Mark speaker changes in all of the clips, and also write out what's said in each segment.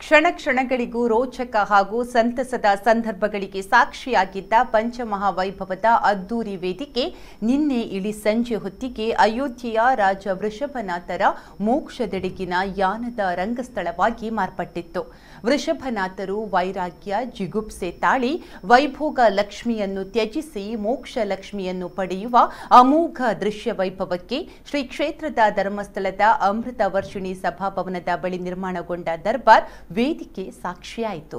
Speaker 1: ಕ್ಷಣ ಕ್ಷಣಗಳಿಗೂ ರೋಚಕ ಹಾಗೂ ಸಂತಸದ ಸಂದರ್ಭಗಳಿಗೆ ಸಾಕ್ಷಿಯಾಗಿದ್ದ ಪಂಚಮಹಾವೈಭವದ ಅದ್ದೂರಿ ವೇದಿಕೆ ನಿನ್ನೆ ಇಳಿ ಸಂಜೆ ಹೊತ್ತಿಗೆ ಅಯೋಧ್ಯೆಯ ರಾಜ ವೃಷಭನಾಥರ ಮೋಕ್ಷದೆಡೆಗಿನ ಯಾನದ ರಂಗಸ್ಥಳವಾಗಿ ಮಾರ್ಪಟ್ಟಿತ್ತು ವೃಷಭನಾಥರು ವೈರಾಗ್ಯ ಜಿಗುಪ್ಸೆ ತಾಳಿ ವೈಭೋಗ ಲಕ್ಷ್ಮಿಯನ್ನು ತ್ಯಜಿಸಿ ಮೋಕ್ಷ ಲಕ್ಷ್ಮಿಯನ್ನು ಪಡೆಯುವ ಅಮೋಘ ದೃಶ್ಯ ವೈಭವಕ್ಕೆ ಶ್ರೀ ಕ್ಷೇತ್ರದ ಧರ್ಮಸ್ಥಳದ ಅಮೃತ ವರ್ಷಿಣಿ ಸಭಾಭವನದ ಬಳಿ ನಿರ್ಮಾಣಗೊಂಡ ದರ್ಬಾರ್ ವೇದಿಕೆ ಸಾಕ್ಷಿಯಾಯಿತು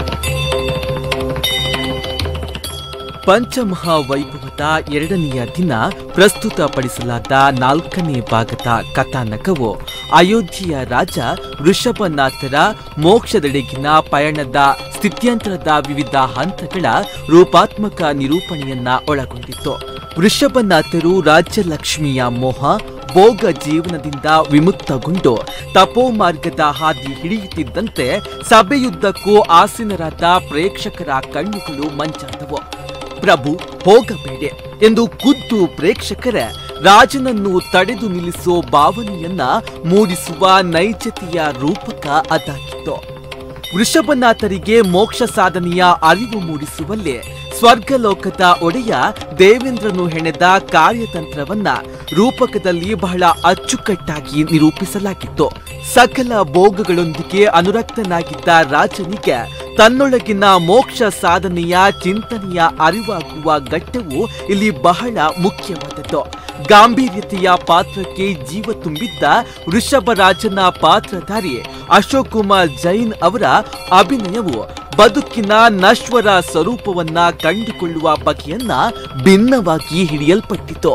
Speaker 2: ಪಂಚಮಹಾವೈಭವದ ಎರಡನೆಯ ದಿನ ಪ್ರಸ್ತುತಪಡಿಸಲಾದ ನಾಲ್ಕನೇ ಭಾಗದ ಕಥಾನಕವು ಅಯೋಧ್ಯೆಯ ರಾಜ ವೃಷಭನಾಥರ ಮೋಕ್ಷದೆಡೆಗಿನ ಪಯಣದ ಸ್ಥಿತ್ಯಂತರದ ವಿವಿಧ ಹಂತಗಳ ರೂಪಾತ್ಮಕ ನಿರೂಪಣೆಯನ್ನ ಒಳಗೊಂಡಿತ್ತು ವೃಷಭನಾಥರು ರಾಜ್ಯಲಕ್ಷ್ಮಿಯ ಮೋಹ ಭೋಗ ಜೀವನದಿಂದ ವಿಮುಕ್ತಗೊಂಡು ತಪೋ ಮಾರ್ಗದ ಹಾದಿ ಹಿಡಿಯುತ್ತಿದ್ದಂತೆ ಸಭೆಯುದ್ದಕ್ಕೂ ಆಸೀನರಾದ ಪ್ರೇಕ್ಷಕರ ಕಣ್ಣುಗಳು ಮಂಚಾದವು ಪ್ರಭು ಹೋಗಬೇಡೆ ಎಂದು ಖುದ್ದು ಪ್ರೇಕ್ಷಕರ ರಾಜನನ್ನು ತಡೆದು ನಿಲ್ಲಿಸೋ ಭಾವನೆಯನ್ನ ಮೂಡಿಸುವ ನೈಜತೆಯ ರೂಪಕ ಅದಾಗಿತ್ತು ವೃಷಭನಾಥರಿಗೆ ಮೋಕ್ಷ ಸಾಧನೆಯ ಅರಿವು ಮೂಡಿಸುವಲ್ಲಿ ಸ್ವರ್ಗಲೋಕದ ಒಡೆಯ ದೇವೇಂದ್ರನು ಹೆಣೆದ ಕಾರ್ಯತಂತ್ರವನ್ನ ರೂಪಕದಲ್ಲಿ ಬಹಳ ಅಚ್ಚುಕಟ್ಟಾಗಿ ನಿರೂಪಿಸಲಾಗಿತ್ತು ಸಕಲ ಭೋಗಗಳೊಂದಿಗೆ ಅನುರಕ್ತನಾಗಿದ್ದ ರಾಜನಿಗೆ ತನ್ನೊಳಗಿನ ಮೋಕ್ಷ ಸಾಧನೆಯ ಚಿಂತನೆಯ ಅರಿವಾಗುವ ಘಟ್ಟವು ಇಲ್ಲಿ ಬಹಳ ಮುಖ್ಯವಾದದ್ದು ಗಾಂಭೀರ್ಯತೆಯ ಪಾತ್ರಕ್ಕೆ ಜೀವ ತುಂಬಿದ್ದ ವೃಷಭರಾಜನ ಪಾತ್ರಧಾರಿ ಅಶೋಕ್ ಕುಮಾರ್ ಜೈನ್ ಅವರ ಅಭಿನಯವು ಬದುಕಿನ ನಶ್ವರ ಸ್ವರೂಪವನ್ನ ಕಂಡುಕೊಳ್ಳುವ ಬಗೆಯನ್ನ ಭಿನ್ನವಾಗಿ ಹಿಡಿಯಲ್ಪಟ್ಟಿತು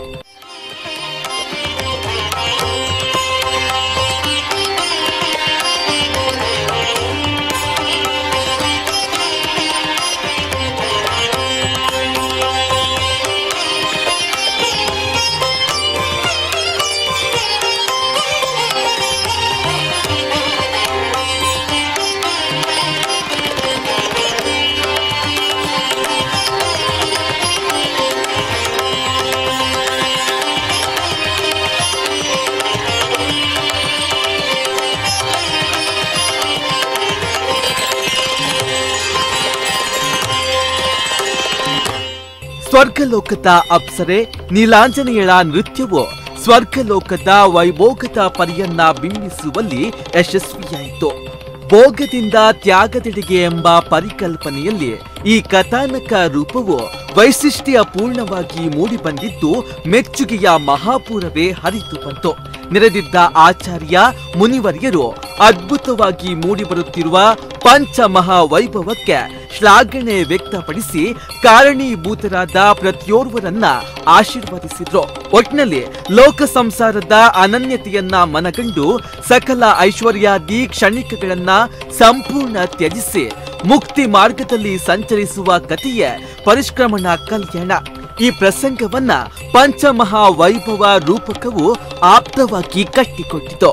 Speaker 2: ಸ್ವರ್ಗಲೋಕದ ಅಪ್ಸರೆ ನೀಲಾಂಜನೇಯಳ ನೃತ್ಯವು ಸ್ವರ್ಗಲೋಕದ ವೈಭೋಗದ ಪರಿಯನ್ನ ಬಿಂಬಿಸುವಲ್ಲಿ ಯಶಸ್ವಿಯಾಯಿತು ಭೋಗದಿಂದ ತ್ಯಾಗದೆಡೆಗೆ ಎಂಬ ಪರಿಕಲ್ಪನೆಯಲ್ಲಿ ಈ ಕಥಾನಕ ರೂಪವು ವೈಶಿಷ್ಟ್ಯ ಪೂರ್ಣವಾಗಿ ಮೂಡಿಬಂದಿದ್ದು ಮೆಚ್ಚುಗೆಯ ಮಹಾಪೂರವೇ ಹರಿದು ಬಂತು ನೆರೆದಿದ್ದ ಆಚಾರ್ಯ ಮುನಿವರ್ಯರು ಅದ್ಭುತವಾಗಿ ಮೂಡಿಬರುತ್ತಿರುವ ಪಂಚಮಹಾ ವೈಭವಕ್ಕೆ ಶ್ಲಾಘನೆ ವ್ಯಕ್ತಪಡಿಸಿ ಕಾರಣೀಭೂತರಾದ ಪ್ರತಿಯೋರ್ವರನ್ನ ಆಶೀರ್ವದಿಸಿದ್ರು ಒಟ್ನಲ್ಲಿ ಲೋಕ ಸಂಸಾರದ ಅನನ್ಯತೆಯನ್ನ ಮನಗಂಡು ಸಕಲ ಐಶ್ವರ್ಯಾದಿ ಕ್ಷಣಿಕಗಳನ್ನ ಸಂಪೂರ್ಣ ತ್ಯಜಿಸಿ ಮುಕ್ತಿ ಮಾರ್ಗದಲ್ಲಿ ಸಂಚರಿಸುವ ಕಥೆಯೇ ಪರಿಷ್ಕ್ರಮಣ ಕಲ್ಯಾಣ ಈ ಪ್ರಸಂಗವನ್ನ ಪಂಚಮಹಾ ವೈಭವ ರೂಪಕವು ಆಪ್ತವಾಗಿ ಕಟ್ಟಿಕೊಟ್ಟಿತು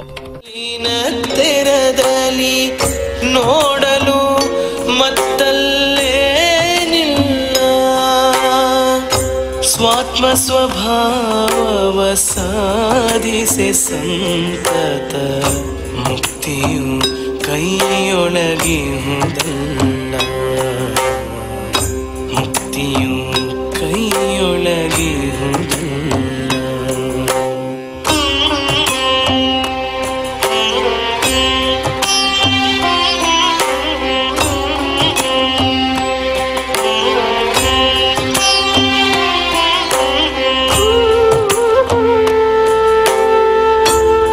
Speaker 3: ತೆರದಲ್ಲಿ ನೋಡಲು ಮತ್ತಲ್ಲೇನಿಲ್ಲ ಸ್ವಾತ್ಮ ಸ್ವಭಾವವ ಸಾಧಿಸೆ ಸಂತತ ಮುಕ್ತಿಯು ಕೈಯೊಳಗಿಹುದಲ್ಲ ಮುಕ್ತಿಯು ಕೈಯೊಳಗಿಹುದಲ್ಲ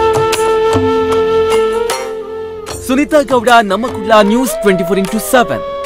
Speaker 2: ಸುನೀತಾ ಗೌಡ ನಮ್ಮ Kudla news twenty four into seven